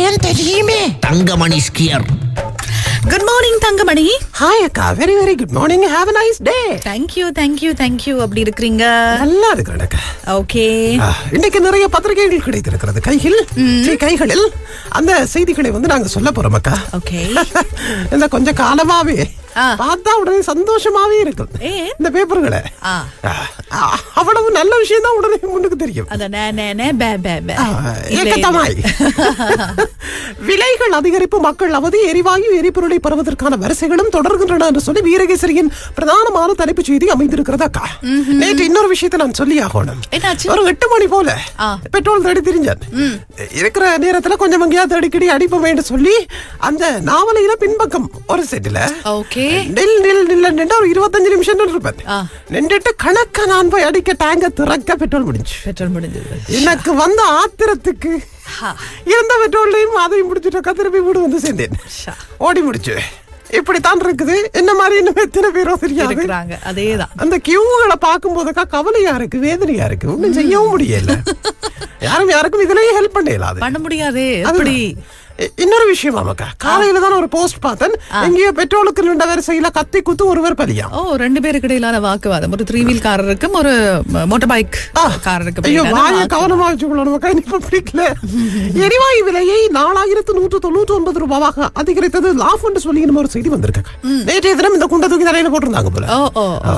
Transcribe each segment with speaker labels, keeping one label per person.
Speaker 1: ஏன் தெரியுமே
Speaker 2: தங்கமணி ஸ்கியர்
Speaker 3: குட் மார்னிங் தங்கமணி
Speaker 1: ஹாய் அக்கா very very good morning have a nice day
Speaker 3: thank you thank you thank you அப்படி இருக்கிறீங்க
Speaker 1: நல்லா இருக்கிறேன் அக்கா
Speaker 3: ஓகே
Speaker 1: ஆ, இன்னைக்கு நிறைய பத்திரிகைகள் கிடைத்திருக்கிறது கையில் சீ, கைகளில் அந்த செய்திகளை வந்து நாங்க சொல்ல போறோம் அக்கா
Speaker 3: ஓகே
Speaker 1: இந்த கொஞ்ச காலமாவே
Speaker 3: ஆ.
Speaker 1: பார்த்தா உடனே சந்தோஷமாவே இருக்கும்
Speaker 3: ஏன்?
Speaker 1: இந்த பேப்பர்களை
Speaker 3: ஆ.
Speaker 1: ஆ, ஆ, அவ்வளவு நல்ல விஷயம் தான் உடனே முன்னுக்கு தெரியும்
Speaker 3: அத நே நே நே பே பே பே
Speaker 1: ஆ,
Speaker 3: இல்ல, இல்ல.
Speaker 1: ஏக்கத்தமாய் விலைகள் அதிகரிப்பு மக்கள் அவதி எரிவாயு எரிபொருளை பெறுவதற்கான வரிசைகளும் தொடர்கின்றன என்று சொல்லி வீரகேசரியின் பிரதானமான தலைப்புச் செய்தி அமைந்திருக்கிறது அக்கா நேற்று இன்னொரு விஷயத்தை நான் சொல்லி ஆகணும்
Speaker 3: என்னாச்சு?
Speaker 1: ஒரு எட்டு மணி போல
Speaker 3: ஆ.
Speaker 1: பெட்ரோல் தேடி தெரிஞ்சேன் இருக்கிற நேரத்துல கொஞ்சம் எங்கேயாவது அடிக்கடி அடிப்போமேன்னு சொல்லி அந்த நாவலையில பின்பக்கம் ஒரு செட்டில
Speaker 3: ஓகே
Speaker 1: நில் நில் நில் நின்று ஒரு இருபத்தஞ்சு நிமிஷம் இருப்பேன்
Speaker 3: ஆ.
Speaker 1: நின்றுட்டு கணக்க நான் போய் அடிக்க டேங்க திறக்க பெட்ரோல் முடிஞ்சு
Speaker 3: பெட்ரோல் முடிஞ்சது
Speaker 1: எனக்கு வந்த ஆத்திரத்துக்கு
Speaker 3: ஹா.
Speaker 1: இருந்த பெட்ரோல்லையும் அதையும் முடிச்சுட்டு திருப்பி வீடு வந்து சேர்ந்தேன்
Speaker 3: ஷா.
Speaker 1: ஓடி முடிச்சு இப்படித்தான் இருக்குது என்ன மாதிரி இன்னும் எத்தனை பேரோ தெரியாது
Speaker 3: இருக்கிறாங்க அதேதான்
Speaker 1: அந்த கியூகளை பார்க்கும் போதுக்கா கவலையா இருக்கு வேதனையா இருக்கு ஒண்ணும் செய்யவும் முடியல யாரும் யாருக்கும் இதுலயே ஹெல்ப் பண்ணலாது
Speaker 3: பண்ண முடியாது எப்படி
Speaker 1: இன்னொரு விஷயம் ஆமாக்கா காலையில தான் ஒரு போஸ்ட் பார்த்தேன் எங்கேயோ பெட்ரோலுக்கு நின்ற வரிசையில கத்தி குத்து ஒருவர் பலியா
Speaker 3: ஓ ரெண்டு பேருக்கு இடையிலான வாக்குவாதம் ஒரு த்ரீ வீல் காரருக்கும் ஒரு மோட்டார் பைக் காரருக்கும்
Speaker 1: ஐயோ
Speaker 3: இடையிலான
Speaker 1: வாய
Speaker 3: வாக்கு-
Speaker 1: கவனமா வச்சுக்கணும் நமக்கு இனிப்ப பிடிக்கல எரிவாயு விலையை நாலாயிரத்து நூற்று தொண்ணூற்றி ஒன்பது ரூபாவாக அதிகரித்தது லாஃப் என்று சொல்லி நம்ம ஒரு செய்தி வந்திருக்காங்க நேற்றைய தினம் இந்த குண்டை தூக்கி தலையில போட்டிருந்தாங்க போல
Speaker 3: ஓ ஓ ஓ.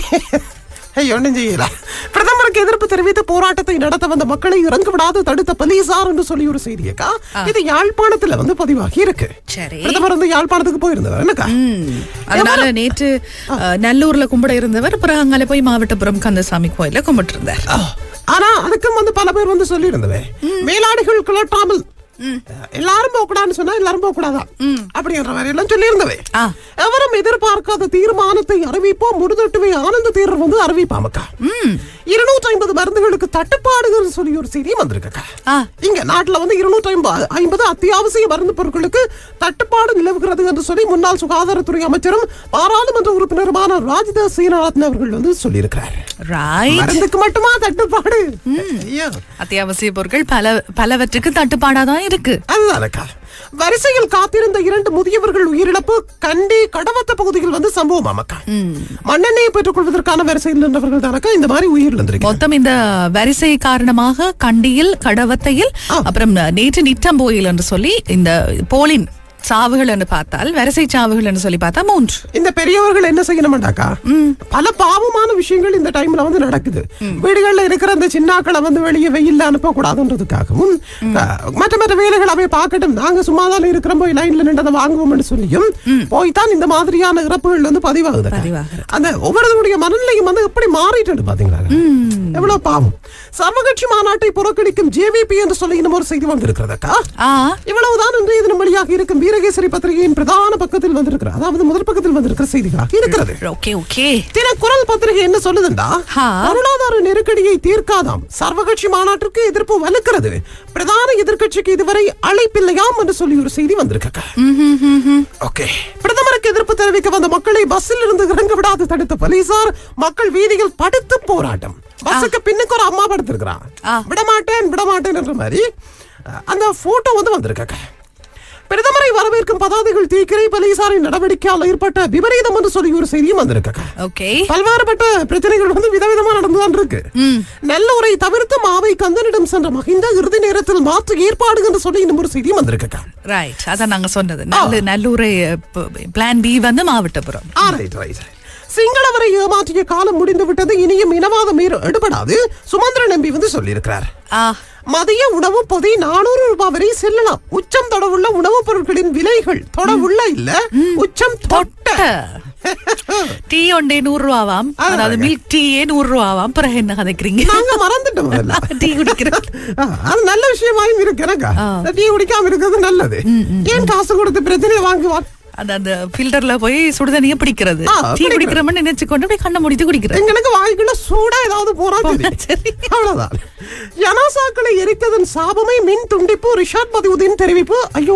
Speaker 1: ஐயோ ஒன்றும் செய்யல பிரதமருக்கு எதிர்ப்பு தெரிவித்து போராட்டத்தை நடத்த வந்த மக்களை இறங்க விடாது தடுத்த போலீசார் என்று சொல்லி ஒரு செய்தியக்கா இது யாழ்ப்பாணத்துல வந்து பதிவாகி இருக்கு
Speaker 3: சரி.
Speaker 1: பிரதமர் வந்து யாழ்ப்பாணத்துக்கு போயிருந்தவர் என்னக்கா
Speaker 3: ம். அதனால நேற்று அஹ், நல்லூர்ல கும்பிட இருந்தவர் பிறகு அங்கால போய் மாவட்டபுரம் கந்தசாமி கோயில கும்பிட்டு இருந்தார்
Speaker 1: ஆனா அதுக்கும் வந்து பல பேர் வந்து சொல்லி இருந்தவே மேலாடைகள் கிளட்டாமல் எல்லாரும் போக கூடாதுன்னு சொன்னா எல்லாரும் போக கூடாதான் அப்படிங்கிற மாதிரி எல்லாம் சொல்லி இருந்தவே
Speaker 3: ஆ.
Speaker 1: எவரும் எதிர்பார்க்காத தீர்மானத்தை அறிவிப்போம் முடிதட்டுவை ஆனந்த தேர்வு வந்து அறிவிப்பாமக்கா இருநூற்றி ஐம்பது மருந்துகளுக்கு தட்டுப்பாடுகள் சொல்லி ஒரு செய்தியும் வந்திருக்கக்கா
Speaker 3: ஆ.
Speaker 1: இங்க நாட்டுல வந்து இருநூற்றி ஐம்பது ஐம்பது அத்தியாவசிய மருந்து பொருட்களுக்கு தட்டுப்பாடு நிலவுகிறது என்று சொல்லி முன்னாள் சுகாதாரத்துறை அமைச்சரும் பாராளுமன்ற உறுப்பினருமான ராஜிதா சீனாரத்ன அவர்கள் வந்து சொல்லியிருக்கிறார்
Speaker 3: ரைட்
Speaker 1: மருந்துக்கு மட்டுமா தட்டுப்பாடு ஐயோ
Speaker 3: அத்தியாவசிய பொருட்கள் பல பலவற்றுக்கு தட்டுப்பாடாதான் இருக்கு
Speaker 1: அதுதானக்கா வரிசையில் காத்திருந்த இரண்டு முதியவர்கள் உயிரிழப்பு கண்டி கடவத்த பகுதியில் வந்து சம்பவம் அமக்கா மண்ணெண்ணெயை பெற்றுக் கொள்வதற்கான வரிசையில் நின்றவர்கள் தானக்கா இந்த மாதிரி உயிரிழந்திருக்கிறார்
Speaker 3: மொத்தம் இந்த வரிசை காரணமாக கண்டியில் கடவத்தையில் அப்புறம் நேற்று நிட்டம்போயில் என்று சொல்லி இந்த போலின் சாவுகள் என்று பார்த்தால் வரிசை சாவுகள் என்று சொல்லி பார்த்தா மூன்று
Speaker 1: இந்த பெரியவர்கள் என்ன செய்யணுமாண்டாக்கா பல பாவமான விஷயங்கள் இந்த டைம்ல வந்து நடக்குது வீடுகள்ல இருக்கிற அந்த சின்னாக்களை வந்து வெளியே வெயில்ல அனுப்ப கூடாதுன்றதுக்காகவும் அஹ், மற்ற மற்ற வேலைகள் அவை பார்க்கட்டும் நாங்க சும்மா தான் இருக்கிறோம் போய் லைன்ல நின்றதை வாங்குவோம்னு சொல்லியும் போய்தான் இந்த மாதிரியான இறப்புகள் வந்து பதிவாகுது
Speaker 3: பதிவாகுது.
Speaker 1: அந்த ஒவ்வொருவருடைய மனநிலையும் வந்து எப்படி மாறிட்டு பாத்தீங்களா எவ்வளவு பாவம் சர்வகட்சி மாநாட்டை புறக்கணிக்கும் ஜேவிபி என்று சொல்லி இன்னும் ஒரு செய்தி வந்திருக்கிறதக்கா
Speaker 3: ஆ
Speaker 1: இவ்வளவுதான் இன்றைய தினம் வெளியாக இருக்கும் வீரகேசரி பத்திரிகையின் பிரதான பக்கத்தில் வந்திருக்கிற அதாவது முதல் பக்கத்தில் வந்திருக்கிற செய்திகளாக இருக்கிறது
Speaker 3: ஓகே ஓகே
Speaker 1: தினக்குரல் பத்திரிகை என்ன சொல்லுதுண்டா
Speaker 3: ஹா.
Speaker 1: பொருளாதார நெருக்கடியை தீர்க்காதாம் சர்வகட்சி மாநாட்டிற்கு எதிர்ப்பு வலுக்கிறது பிரதான எதிர்க்கட்சிக்கு இதுவரை அழைப்பில்லையாம் என்று சொல்லி ஒரு செய்தி வந்திருக்க ஓகே பிரதமருக்கு எதிர்ப்பு தெரிவிக்க வந்த மக்களை பஸ்ஸில் இருந்து இறங்க விடாது தடுத்த போலீசார் மக்கள் வீதியில் படுத்து போராட்டம் பஸ்ஸுக்கு பின்னுக்கு ஒரு அம்மா படுத்திருக்கிறான்
Speaker 3: ஆ.
Speaker 1: விடமாட்டேன் விடமாட்டேன் என்ற மாதிரி அஹ், அந்த போட்டோ வந்து வந்திருக்க பிரதமரை வரவேற்கும் பதாதைகள் தீக்கிரை போலீசாரின் நடவடிக்கையால் ஏற்பட்ட விபரீதம் என்று சொல்லி ஒரு செய்தியும் வந்திருக்க
Speaker 3: ஓகே
Speaker 1: பல்வேறுபட்ட பிரச்சனைகள் வந்து விதவிதமா நடந்துதான் இருக்கு நல்லூரை தவிர்த்து மாவை கந்தனிடம் சென்ற மகிந்த இறுதி நேரத்தில் மாற்று ஏற்பாடு என்று சொல்லி இன்னும் ஒரு செய்தியும் வந்திருக்க
Speaker 3: ரைட் அதான் நாங்க சொன்னது நல்ல நல்லூரை பிளான் பி வந்து மாவட்டபுரம்
Speaker 1: சிங்களவரை ஏமாற்றிய காலம் முடிந்து விட்டது இனியும் இனவாதம் மீற எடுபடாது சுமந்திரன் நம்பி வந்து சொல்லியிருக்கிறார்
Speaker 3: ஆ
Speaker 1: மதிய உணவு பொதி நானூறு ரூபாய் வரை செல்லலாம் உச்சம் தொடவுள்ள உணவுப் பொருட்களின் விலைகள் தொடவுள்ள இல்ல உச்சம் தொட்ட
Speaker 3: டீ ஒண்டே நூறு ரூபாவாம் அதாவது மில்க் டீயே நூறு ரூபாவாம் பிறகு என்ன கதைக்கிறீங்க
Speaker 1: நாங்க மறந்துட்டோம் முதல்ல.
Speaker 3: டீ குடிக்கிறேன்
Speaker 1: ஆ, அது நல்ல விஷயமாயும் இருக்கு எனக்கா டீ குடிக்காம இருக்கிறது நல்லது ஏன் காசு கொடுத்து பிரச்சனையை வாங்குவார்
Speaker 3: அந்த அந்த ஃபில்டர்ல போய் சுடுதண்ணிய பிடிக்கிறது
Speaker 1: ஆ,
Speaker 3: டீ
Speaker 1: பிடிக்கிறது.
Speaker 3: குடிக்கிறோம்னு நினைச்சு கொண்டு அப்படியே கண்ணை முடித்து குடிக்கிறது
Speaker 1: எங்களுக்கு வாய்க்குள்ள சூடா ஏதாவது போறா
Speaker 3: சரி.
Speaker 1: சரி அவ்வளவுதான் ஜனாசாக்களை எரித்ததன் சாபமே மின் துண்டிப்பு ரிஷாட் பதிவுதீன் தெரிவிப்பு ஐயோ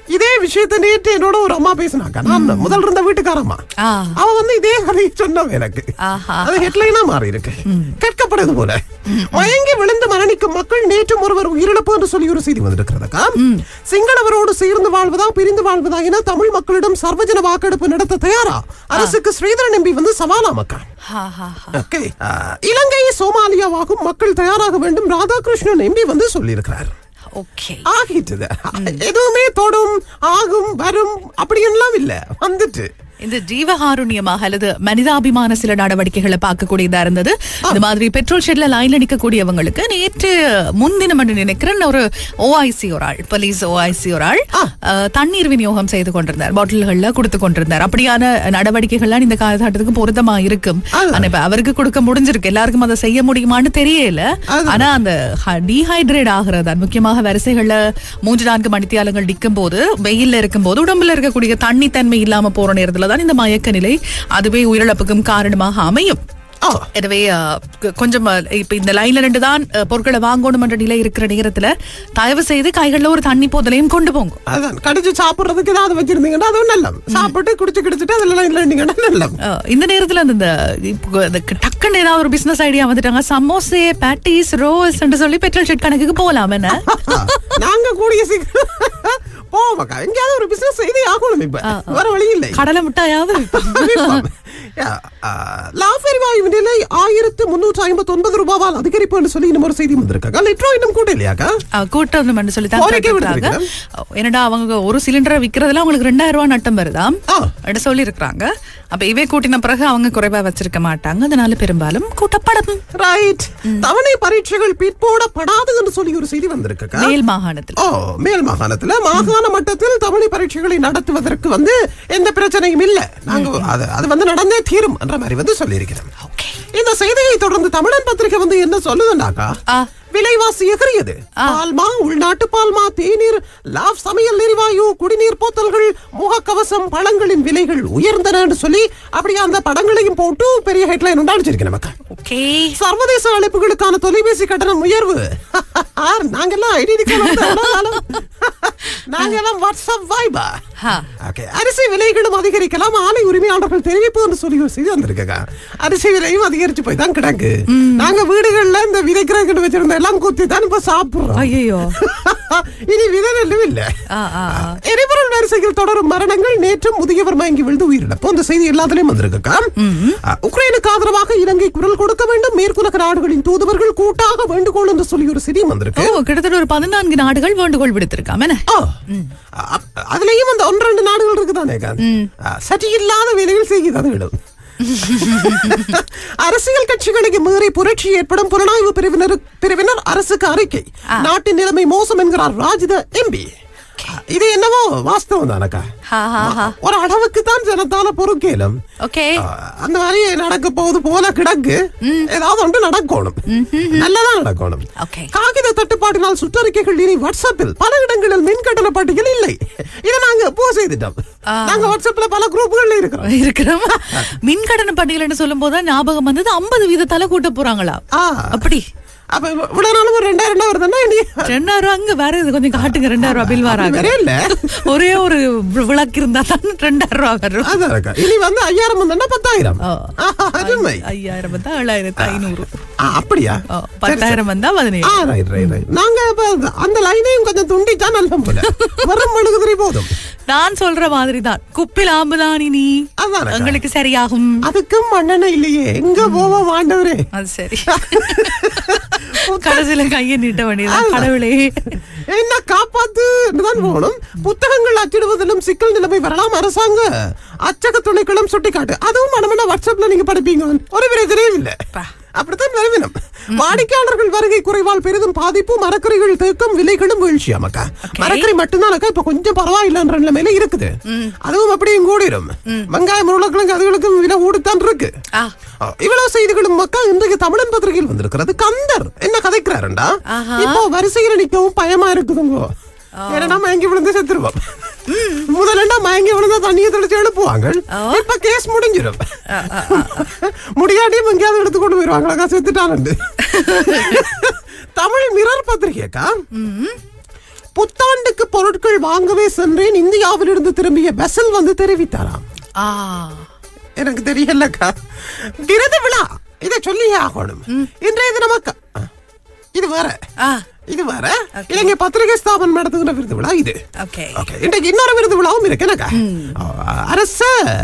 Speaker 1: இதே விஷயத்தை நேற்று என்னோட ஒரு அம்மா பேசினாக்கா நான் முதல் இருந்த வீட்டுக்காரம்மா
Speaker 3: ஆ.
Speaker 1: அவ வந்து இதே கதையை சொன்னவ எனக்கு
Speaker 3: ஆஹா.
Speaker 1: அது ஹெட்லைனா மாறி இருக்கு கேட்கப்படுது போல மயங்கி விழுந்து மரணிக்கும் மக்கள் நேற்றும் ஒருவர் உயிரிழப்பு என்று சொல்லி ஒரு செய்தி வந்திருக்கிறதுக்கா சிங்களவரோடு சேர்ந்து வாழ்வதா பிரிந்து வாழ்வதா என தமிழ் மக்களிடம் சர்வஜன வாக்கெடுப்பு நடத்த தயாரா அரசுக்கு ஸ்ரீதரன் எம்பி வந்து சவாலா மக்கள்
Speaker 3: ஹா, ஹா, ஹா.
Speaker 1: ஓகே இலங்கை சோமாலியாவாகும் மக்கள் தயாராக வேண்டும் ராதாகிருஷ்ணன் எம்பி வந்து சொல்லியிருக்கிறார்
Speaker 3: ஓகே
Speaker 1: ஆகிட்டுது எதுவுமே தொடும் ஆகும் வரும் அப்படியெல்லாம் இல்ல வந்துட்டு
Speaker 3: இந்த ஜீவகாருண்யமாக அல்லது மனிதாபிமான சில நடவடிக்கைகளை பார்க்கக்கூடியதா இருந்தது இந்த மாதிரி பெட்ரோல் ஷெட்ல லைன்ல நிக்கக்கூடியவங்களுக்கு நேற்று முன்தினம் என்று நினைக்கிறேன் ஒரு ஓஐசி ஒரு ஆள் போலீஸ் ஓஐசி ஒரு ஆள் அஹ், தண்ணீர் விநியோகம் செய்து கொண்டிருந்தார் பாட்டில்கள்ல கொடுத்து கொண்டிருந்தார் அப்படியான நடவடிக்கைகள்லாம் இந்த காலகட்டத்துக்கு பொருத்தமா இருக்கும் ஆனா இப்ப அவருக்கு கொடுக்க முடிஞ்சிருக்கு எல்லாருக்கும் அதை செய்ய முடியுமான்னு தெரியல ஆனா அந்த டீஹைட்ரேட் ஆகிறது அது முக்கியமாக வரிசைகள்ல மூன்று நான்கு மணித்தியாலங்கள் நிற்கும் போது வெயில்ல இருக்கும் போது உடம்புல இருக்கக்கூடிய தண்ணி தன்மை இல்லாம போற நேரத்துல தான் இந்த மயக்க நிலை அதுவே உயிரிழப்புக்கும் காரணமாக அமையும்
Speaker 1: ஆ,
Speaker 3: எனவே அஹ், கொ- கொஞ்சம் அஹ், இப்ப இந்த லைன்ல ரெண்டு தான் அஹ், பொருட்களை வாங்கணும் என்ற நிலை இருக்கிற நேரத்துல தயவு செய்து கைகள்ல ஒரு தண்ணி போதலையும் கொண்டு போங்க
Speaker 1: அதான் கடிச்சு சாப்பிடுறதுக்கு ஏதாவது வச்சிருந்தீங்கன்னா அதுவும் நல்லம் சாப்பிட்டு குடிச்சு குடிச்சிட்டு அதுல லைன்ல இருந்தீங்கன்னா நல்லம்
Speaker 3: அஹ், இந்த நேரத்துல அந்த இந்த இப்போ இந்த டக்குன்னு ஏதாவது ஒரு பிசினஸ் ஐடியா வந்துட்டாங்க சமோசே பேட்டிஸ் ரோஸ் சொல்லி பெட்ரோல் ஷெட் கணக்குக்கு போலாம் என்ன
Speaker 1: நாங்க கூடிய சீக்கிரம் போவோம்க்கா எங்கேயாவது ஒரு பிசினஸ் செய்தே ஆகணும் இப்ப வேற வழி இல்லை
Speaker 3: கடலை மிட்டாயாவது விற்போம்.
Speaker 1: லாஃபெரிவாயு நிலை ஆயிரத்து முன்னூற்று ஐம்பத்தி ஒன்பது ரூபாவால் அதிகரிப்புன்னு சொல்லி இன்னும் ஒரு செய்தி வந்திருக்காங்க லிட்ரோ இன்னும் கூட இல்லையாக்கா
Speaker 3: அஹ், கூட்டணும் சொல்லி தான்
Speaker 1: கோரிக்கை
Speaker 3: கேட்டிருக்காங்க. என்னடா அவங்க ஒரு சிலிண்டரை விக்கிறதுல அவங்களுக்கு ரெண்டாயிரம் ரூபாய் நட்டம் வருதாம்
Speaker 1: ஆ.
Speaker 3: அப்படி சொல்லி இருக்கிறாங்க அப்ப இவே கூட்டின பிறகு அவங்க குறைவா வச்சிருக்க மாட்டாங்க அதனால பெரும்பாலும் கூட்டப்படும்
Speaker 1: ரைட் தவணை பரீட்சைகள் பிற்போடப்படாது என்று சொல்லி ஒரு செய்தி வந்திருக்குக்கா
Speaker 3: மேல் மாகாணத்தில்
Speaker 1: ஓ மேல் மாகாணத்துல மாகாண மட்டத்தில் தமிழ் பரீட்சைகளை நடத்துவதற்கு வந்து எந்த பிரச்சனையும் இல்ல நாங்க அது அது வந்து நடந்தே தீரும் என்ற மாதிரி வந்து சொல்லியிருக்கிறோம்
Speaker 3: ஓகே
Speaker 1: இந்த செய்தியை தொடர்ந்து தமிழன் பத்திரிகை வந்து என்ன சொல்லுதுன்னாக்கா
Speaker 3: ஆ.
Speaker 1: விலைவாசி எகிரியது பால்மா உள்நாட்டு பால்மா தேநீர் லாப் சமையல் எரிவாயு குடிநீர் போத்தல்கள் முகக்கவசம் பழங்களின் விலைகள் உயர்ந்தன என்று சொல்லி அப்படியே அந்த படங்களையும் போட்டு பெரிய ஹெட்லைன் உண்டாடிச்சிருக்கேன் மக்கள்
Speaker 3: ஓகே
Speaker 1: சர்வதேச அழைப்புகளுக்கான தொலைபேசி கட்டணம் உயர்வு நாங்கெல்லாம் ஐடி நாங்கெல்லாம் வாட்ஸ்அப் வைபா
Speaker 3: ஹா.
Speaker 1: ஓகே அரிசி விலைகளும் அதிகரிக்கலாம் ஆலை உரிமையாளர்கள் தெரிவிப்பு என்று சொல்லி ஒரு செய்தி வந்திருக்கங்க அரிசி விலையும் அதிகரிச்சு போய் தான் கிடக்கு நாங்க வீடுகள்ல இந்த விதைக்கிறதுக்கு வச்சிருந்த எல்லாம் குத்தி தான் இப்ப சாப்பிடுறோம்
Speaker 3: ஐயோ
Speaker 1: இனி விதை நெல்லும் இல்ல
Speaker 3: ஆ, ஆ, ஆ.
Speaker 1: எரிபொருள் வரிசையில் தொடரும் மரணங்கள் நேற்றும் முதியவர் மயங்கி விழுந்து உயிரிழப்பு அந்த செய்தி எல்லாத்துலயும் வந்திருக்குக்கா ஆ, உக்ரைனுக்கு ஆதரவாக இலங்கை குரல் கொடுக்க வேண்டும் மேற்குலக நாடுகளின் தூதுவர்கள் கூட்டாக வேண்டுகோள் என்று சொல்லி ஒரு செய்தியும்
Speaker 3: ஓ
Speaker 1: வந்திருக்கு
Speaker 3: கிட்டத்தட்ட ஒரு பதினான்கு நாடுகள் வேண்டுகோள் விடுத்திருக்காம என்ன
Speaker 1: ஆ. அ- அதுலயும் அந்த ஒன்று ரெண்டு நாடுகள் இருக்குதானே சரி இல்லாத வேலைகள் செய்கிறது அதுவிடும் அரசியல் கட்சிகளுக்கு மீறி புரட்சி ஏற்படும் புலனாய்வு பிரிவினர் பிரிவினர் அரசுக்கு அறிக்கை நாட்டின் நிலைமை மோசம் என்கிறார் ராஜித எம்பி இது என்னவோ வாஸ்தவம் தானக்கா
Speaker 3: ஹா, ஹா, ஹா.
Speaker 1: ஒரு அளவுக்கு தான் ஜனத்தால பொறுக்கேலும்
Speaker 3: ஓகே
Speaker 1: அந்த மாதிரி நடக்க போகுது போல கிடக்கு ஏதாவது ஒன்று நடக்கணும் நல்லதா நடக்கணும்
Speaker 3: ஓகே
Speaker 1: காகித தட்டுப்பாட்டினால் சுற்றறிக்கைகள் இனி வாட்ஸ்அப்பில் பல இடங்களில் மின்கட்டண பட்டியல் இல்லை இதை நாங்க எப்போ செய்துட்டோம் நாங்க வாட்ஸ்அப்ல பல குரூப்புகள்ல இருக்கிறோம்
Speaker 3: இருக்கிறோம் மின்கடன பட்டியல்னு சொல்லும் போது ஞாபகம் வந்தது ஐம்பது வீதத்தால கூட்ட போறாங்களா
Speaker 1: ஆ,
Speaker 3: அப்படி
Speaker 1: அப்ப இவ்வளவு நாளும் ஒரு ரெண்டாயிரம் ரெண்டாயிரம் வருதுன்னா இனி
Speaker 3: ரெண்டாயிரம் ரூபா அங்க வேற இது கொஞ்சம் காட்டுங்க ரெண்டாயிரம் ரூபாய் பில் வராங்க
Speaker 1: வேற இல்ல
Speaker 3: ஒரே ஒரு வி- விளக்கு இருந்தா தான் ரெண்டாயிரம் ரூபாய் வரும்
Speaker 1: அதான் இருக்கா. இனி வந்து ஐயாயிரம் வந்தா பத்தாயிரம்
Speaker 3: ஓ.
Speaker 1: ஆஹா, அருமை
Speaker 3: ஐயாயிரம் வந்தா ஏழாயிரத்து ஐநூறு
Speaker 1: ஆ, அப்படியா
Speaker 3: ஓ, பத்தாயிரம் வந்தா பதினேழு
Speaker 1: ஆ ரைட் ரைட் ரைட் நாங்க இப்ப அந்த லைனையும் கொஞ்சம் துண்டிச்சா நல்ல போல வரும் மெழுகுதிரி போதும்
Speaker 3: நான் சொல்ற மாதிரி தான் குப்பில் ஆம்புதான் நீ
Speaker 1: அதான்
Speaker 3: உங்களுக்கு சரியாகும்
Speaker 1: அதுக்கும் மண்ணெண்ணெய் இல்லையே எங்க போவோம் ஆண்டவரே
Speaker 3: அது சரி கடைசியில கையை நீட்ட வேண்டியது கடவுளே
Speaker 1: என்ன காப்பாத்து தான் போகணும் புத்தகங்கள் அச்சிடுவதிலும் சிக்கல் நிலைமை வரலாம் அரசாங்க அச்சக துணைக்களம் சுட்டிக்காட்டு அதுவும் மனமன வாட்ஸ்அப்ல நீங்க படிப்பீங்க ஒரு பிரச்சனையும் இல்ல
Speaker 3: பா.
Speaker 1: அப்படித்தான் வருவினம் வாடிக்கையாளர்கள் வருகை குறைவால் பெரிதும் பாதிப்பு மரக்கறிகள் தேக்கம் விலைகளும் வீழ்ச்சி அமக்கா மரக்கறி மட்டும்தானக்கா இப்ப கொஞ்சம் பரவாயில்லன்ற நிலைமையில இருக்குது அதுவும் அப்படியும் கூடிரும் வெங்காயம் உருளைக்கிழங்கு அதுகளுக்கும் விலை கூடித்தான் இருக்கு
Speaker 3: ஆ
Speaker 1: ஆ, இவ்வளவு செய்திகளும் மக்கள் இன்றைக்கு தமிழன் பத்திரிகையில் வந்திருக்கிறது கந்தர் என்ன கதைக்கிறாருண்டா
Speaker 3: ஆஹா.
Speaker 1: இப்போ வரிசையில் நிக்கவும் பயமா இருக்குதுங்க ஏன்னா மயங்கி விழுந்து செத்துருவோம் முதல்ல மயங்கி விழுந்தா தண்ணியை தெளிச்சு எழுப்புவாங்க இப்ப கேஸ் முடிஞ்சிடும் முடியாட்டியும் எங்கேயாவது எடுத்து கொண்டு போயிருவாங்களா செத்துட்டான்னு தமிழ் மிரர் பத்திரிகைக்கா புத்தாண்டுக்கு பொருட்கள் வாங்கவே சென்றேன் இந்தியாவிலிருந்து திரும்பிய பெசல் வந்து தெரிவித்தாராம்
Speaker 3: ஆ
Speaker 1: எனக்கு தெரியலக்கா விருது விழா இதை சொல்லியே ஆகணும் இன்றைய தினமக்கா இது வேற
Speaker 3: ஆ
Speaker 1: இது வேற இலங்கை பத்திரிகை ஸ்தாபனம் நடத்துகிற விருது விழா இது
Speaker 3: ஓகே
Speaker 1: ஓகே இன்றைக்கு இன்னொரு விருது விழாவும் இருக்கு எனக்கா அரச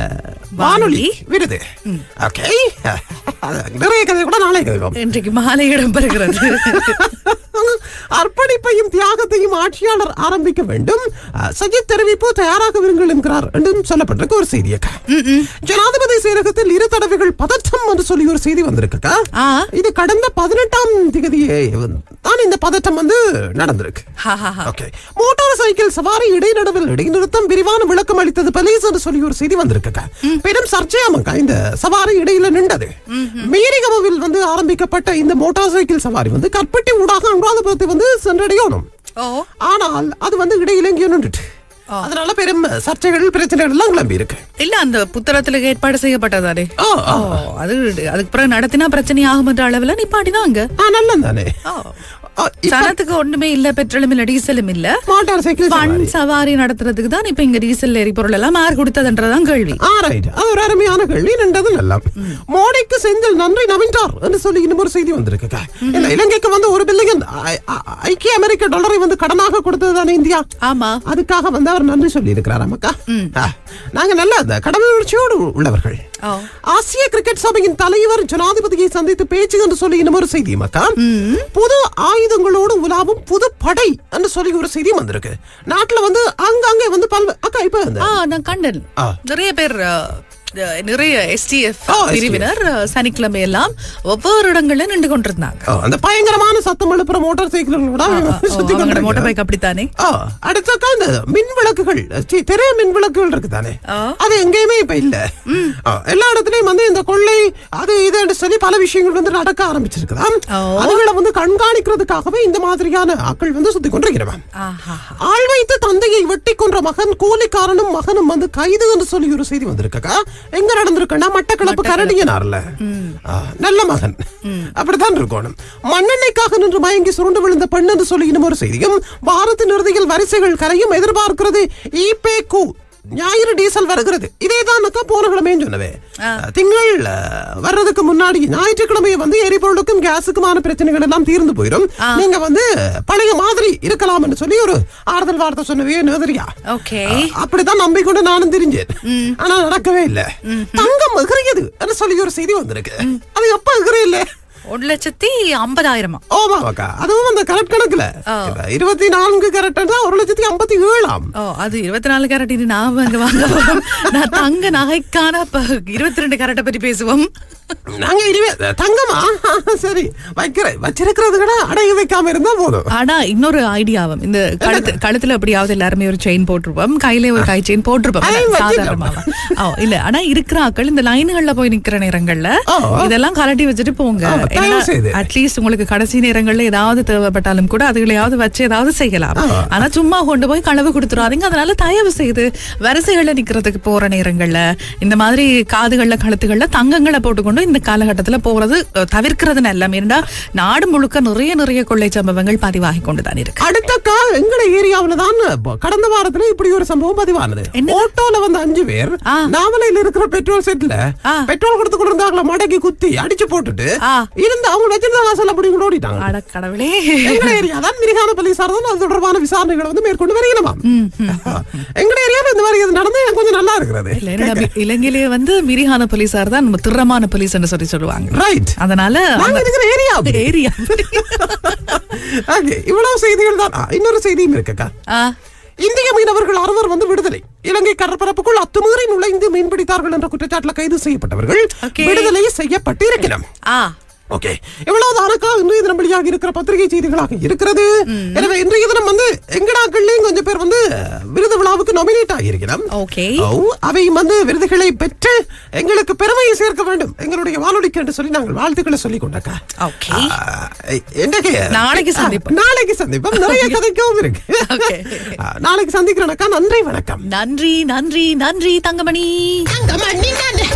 Speaker 1: வானொலி விருது ஓகே நிறைய கதை கூட நாளை கேட்கும்
Speaker 3: இன்றைக்கு மாலை இடம்பெறுகிறது
Speaker 1: அர்ப்பணிப்பையும் தியாகத்தையும் ஆட்சியாளர் ஆரம்பிக்க வேண்டும் அஹ், சஜித் தெரிவிப்பு தயாராக விருங்கள் என்கிறார் என்றும் சொல்லப்பட்டிருக்கு ஒரு செய்தி அக்கா ஜனாதிபதி செயலகத்தில் இரு தடவைகள் பதற்றம் என்று சொல்லி ஒரு செய்தி வந்திருக்குக்கா
Speaker 3: ஆ.
Speaker 1: இது கடந்த பதினெட்டாம் தேதியே தான் இந்த பதற்றம் வந்து நடந்திருக்கு
Speaker 3: ஹா, ஹா, ஹா.
Speaker 1: ஓகே மோட்டார் சைக்கிள் சவாரி இடைநடுவில் இடைநிறுத்தம் விரிவான விளக்கம் அளித்தது பலீஸ் என்று சொல்லி ஒரு செய்தி வந்திருக்குக்கா பெரும் சர்ச்சையாமக்கா இந்த சவாரி இடையில நின்றது மீரிகமவில் வந்து ஆரம்பிக்கப்பட்ட இந்த மோட்டார் சைக்கிள் சவாரி வந்து கற்பட்டி ஊடாக அனுராதபுரத்தை வந்து சென்றடையணும்
Speaker 3: ஓ
Speaker 1: ஆனால் அது வந்து இடையில எங்கேயோ நின்றுட்டு அதனால பெரும் சர்ச்சைகள் பிரச்சனைகள் எல்லாம் கிளம்பி இருக்கு
Speaker 3: இல்ல அந்த புத்தகத்துல ஏற்பாடு செய்யப்பட்டதானே
Speaker 1: ஆ, ஆ.
Speaker 3: ஓ அது அதுக்கு பிறகு நடத்தினா பிரச்சனை ஆகும்ன்ற அளவுல நிப்பாட்டிதான் அங்க
Speaker 1: ஆ, நல்லம் தானே
Speaker 3: ஓ
Speaker 1: ஆ, இப்ப
Speaker 3: சனத்துக்கு ஒண்ணுமே இல்ல பெட்ரோலும் இல்ல டீசலும் இல்ல
Speaker 1: மோட்டார் சைக்கிள்
Speaker 3: ஃபன்
Speaker 1: சவாரி
Speaker 3: சவாரி நடத்துறதுக்கு தான் இப்ப இங்க டீசல் எரிபொருள் எல்லாம் யார் கொடுத்ததுன்றதான் கேள்வி
Speaker 1: ஆ ரைட் அது ஒரு அருமையான கேள்வி நின்றது நல்லா மோடிக்கு செந்தில் நன்றி நவின்றார் என்று சொல்லி இன்னும் ஒரு செய்தி வந்திருக்கு இல்ல இலங்கைக்கு வந்து ஒரு பில்லியன் ஐக்கிய அமெரிக்க டாலரை வந்து கடனாக கொடுத்தது தானே இந்தியா
Speaker 3: ஆமா
Speaker 1: அதுக்காக வந்து அவர் நன்றி சொல்லி இருக்கிறார் அம்மாக்கா ஆ, நாங்க நல்ல அந்த கடமை உணர்ச்சியோடு உள்ளவர்கள்
Speaker 3: ஓ
Speaker 1: ஆசிய கிரிக்கெட் சபையின் தலைவர் ஜனாதிபதியை சந்தித்து பேச்சு என்று சொல்லி இன்னும் ஒரு செய்தி மக்கா புது ஆயுதங்களோடு உலாவும் புது படை என்று சொல்லி ஒரு செய்தி வந்திருக்கு நாட்டுல வந்து அங்கங்கே வந்து பல்வே அக்கா இப்ப இந்த
Speaker 3: ஆ நான் கண்டேன்
Speaker 1: ஆ.
Speaker 3: நிறைய பேர் அஹ், அஹ், நிறைய எஸ்டிஎஃப்
Speaker 1: ஆ, STF.
Speaker 3: பிரிவினர் அஹ், சனிக்கிழமை எல்லாம் ஒவ்வொரு இடங்கள்ல நின்று கொண்டிருந்தாங்க
Speaker 1: ஓ, அந்த பயங்கரமான சத்தம் எழுப்புற மோட்டார் சைக்கிள்களோட சுத்தி
Speaker 3: அவங்களோட மோட்டர்
Speaker 1: கொண்டிருக்கிறாங்க.
Speaker 3: பைக் அப்படித்தானே
Speaker 1: ஆ, அடுத்தக்கா இந்த மின் விளக்குகள் சி, திரை மின் விளக்குகள் இருக்கு தானே
Speaker 3: ஆ.
Speaker 1: அது எங்கேயுமே இப்ப இல்ல ஆ, எல்லா இடத்துலயும் வந்து இந்த கொள்ளை அது இதுன்னு சொல்லி பல விஷயங்கள் வந்து நடக்க ஆரம்பிச்சிருக்குதாம்
Speaker 3: ஓ.
Speaker 1: அதுகளை வந்து கண்காணிக்கிறதுக்காகவே இந்த மாதிரியான ஆட்கள் வந்து சுத்தி கொண்டிருக்கிறவன்
Speaker 3: ஆஹா
Speaker 1: ஆள் வைத்து தந்தையை வெட்டி கொன்ற மகன் கூலிக்காரனும் மகனும் வந்து கைது என்று சொல்லி ஒரு செய்தி வந்திருக்கா எங்க நடந்திருக்குன்னா மட்டக்களப்பு கரடியனார்ல ஆ, நல்ல மகன் அப்படித்தான் இருக்கணும் மண்ணெண்ணெய்க்காக நின்று மயங்கி சுருண்டு விழுந்த பெண் என்று சொல்லி இன்னும் ஒரு செய்தியும் வாரத்தின் இறுதியில் வரிசைகள் கரையும் எதிர்பார்க்கிறது ஈபே கூ ஞாயிறு டீசல் வருகிறது இதே தான் போன கிழமையும் சொன்னவே திங்கள் ஆ, வர்றதுக்கு முன்னாடி ஞாயிற்றுக்கிழமையை வந்து எரிபொருளுக்கும் கேஸுக்குமான பிரச்சனைகள் எல்லாம் தீர்ந்து போயிடும் நீங்க வந்து பழைய மாதிரி இருக்கலாம் என்று சொல்லி ஒரு ஆறுதல் வார்த்தை சொன்னவே நேதரியா
Speaker 3: ஓகே
Speaker 1: அப்படிதான் நம்பிக்கொண்டு நானும் தெரிஞ்சேன் ஆனா நடக்கவே இல்ல தங்கம் எகிறியது என்று சொல்லி ஒரு செய்தி வந்திருக்கு அது எப்ப எகிறையில
Speaker 3: ஒரு லட்சத்தி ஐம்பதாயிரமா
Speaker 1: ஓமாவாக்கா அதுவும் அந்த கரெக்ட் கணக்குல
Speaker 3: ஆ.
Speaker 1: இப்ப இருபத்தி நான்கு கரெக்ட் ஒரு லட்சத்தி ஐம்பத்தி ஏழாம்
Speaker 3: ஓ அது இருபத்தி நாலு கேரட் இது நான் அங்க வாங்க போறோம் நான் தங்க நகைக்கான இருபத்தி ரெண்டு கேரட்டை பத்தி பேசுவோம்
Speaker 1: நாங்க இனிமே தங்கமா சரி வைக்கிறேன் வச்சிருக்கிறது கூட அடகு வைக்காம இருந்தா போதும்
Speaker 3: ஆனா இன்னொரு ஐடியாவும் இந்த கழுத்து கழுத்துல எப்படியாவது எல்லாருமே ஒரு செயின் போட்டிருப்போம் கையில ஒரு கை செயின் போட்டிருப்போம்
Speaker 1: அதையும்
Speaker 3: சாதாரணமாவா ஓ இல்ல ஆனா இருக்கிற ஆட்கள் இந்த லைன்கள்ல போய் நிக்கிற நேரங்கள்ல
Speaker 1: ஆ.
Speaker 3: இதெல்லாம் கலட்டி வச்சுட்டு போங்க
Speaker 1: ஆ, தயவு செய்து.
Speaker 3: அட்லீஸ்ட் உங்களுக்கு கடைசி நேரங்கள்ல ஏதாவது தேவைப்பட்டாலும் கூட அதுகளையாவது வச்சு ஏதாவது செய்யலாம்
Speaker 1: ஆ.
Speaker 3: ஆனா சும்மா கொண்டு போய் களவு கொடுத்துறாதீங்க அதனால தயவு செய்து வரிசைகள்ல நிக்கிறதுக்கு போற நேரங்கள்ல இந்த மாதிரி காதுகள்ல கழுத்துகள்ல தங்கங்களை போட்டுக்கொண்டு இந்த காலகட்டத்துல போறது அஹ், தவிர்க்கிறது நல்ல ஏன்னா நாடு முழுக்க நிறைய நிறைய கொள்ளை சம்பவங்கள் பதிவாகி கொண்டுதான் இருக்கு
Speaker 1: அடுத்தக்கா எங்கட ஏரியாவுல தான் ப- கடந்த வாரத்துல இப்படி ஒரு சம்பவம் பதிவானது
Speaker 3: என்ன?
Speaker 1: ஓட்டோல வந்த அஞ்சு பேர்
Speaker 3: ஆ.
Speaker 1: நாவலையில இருக்கிற பெட்ரோல் செட்ல
Speaker 3: ஆ.
Speaker 1: பெட்ரோல் கொடுத்து கொண்டிருந்தாங்களா மடக்கி குத்தி அடிச்சு போட்டுட்டு
Speaker 3: ஆ.
Speaker 1: இருந்து அவங்க வச்சிருந்த வாசல் அப்படி கூட ஓடிட்டாங்க
Speaker 3: அட கடவுளே
Speaker 1: எங்கட ஏரியா தான் மிருகான போலீசார் தான் அது தொடர்பான விசாரணைகளை வந்து மேற்கொண்டு வருகிறோம் எங்கட ஏரியால இந்த மாதிரி இது நடந்து எனக்கு கொஞ்சம் நல்லா இருக்கிறது
Speaker 3: இல்ல, என்னடா, மி- இலங்கையிலேயே வந்து மிரிகான போலீஸார் தான் நம்ம திறமான போலீஸ்னு சொல்லி சொல்லுவாங்க
Speaker 1: ரைட்
Speaker 3: அதனால
Speaker 1: நாங்க இருக்கிற ஏரியா அப்படி.
Speaker 3: ஏரியா
Speaker 1: Okay, இவ்வளவு செய்திகள் தான் ஆ, இன்னொரு செய்தியும் இருக்குக்கா
Speaker 3: ஆ,
Speaker 1: இந்திய மீனவர்கள் அறுவர் வந்து விடுதலை இலங்கை கடற்பரப்புக்குள் அத்துமீறி நுழைந்து மீன்பிடித்தார்கள் என்ற குற்றச்சாட்டுல கைது செய்யப்பட்டவர்கள்
Speaker 3: Okay.
Speaker 1: விடுதலை செய்யப்பட்டிருக்கிறார்
Speaker 3: ஆ
Speaker 1: ஓகே இவ்வளவு தானக்கா இன்றைய தினம் வெளியாக இருக்கிற பத்திரிகை செய்திகளாக இருக்கிறது எனவே இன்றைய தினம் வந்து எங்கடாக்கள்லயும் கொஞ்சம் பேர் வந்து விருது விழாவுக்கு நாமினேட் ஆகியிருக்கிறோம்
Speaker 3: ஓகே
Speaker 1: ஓ, அவை வந்து விருதுகளை பெற்று எங்களுக்கு பெருமையை சேர்க்க வேண்டும் எங்களுடைய வானொலிக்கு என்று சொல்லி நாங்கள் வாழ்த்துக்களை சொல்லிக் கொண்டக்கா
Speaker 3: ஓகே
Speaker 1: ஆ, என்னக்கு
Speaker 3: நாளைக்கு சந்திப்போம்.
Speaker 1: நாளைக்கு சந்திப்போம் நிறைய கதைக்கவும் இருக்கு
Speaker 3: Okay.
Speaker 1: ஆ, நாளைக்கு சந்திக்கிறேனக்கா நன்றி வணக்கம்
Speaker 3: நன்றி நன்றி நன்றி தங்கமணி
Speaker 1: தங்கமணி நன்றி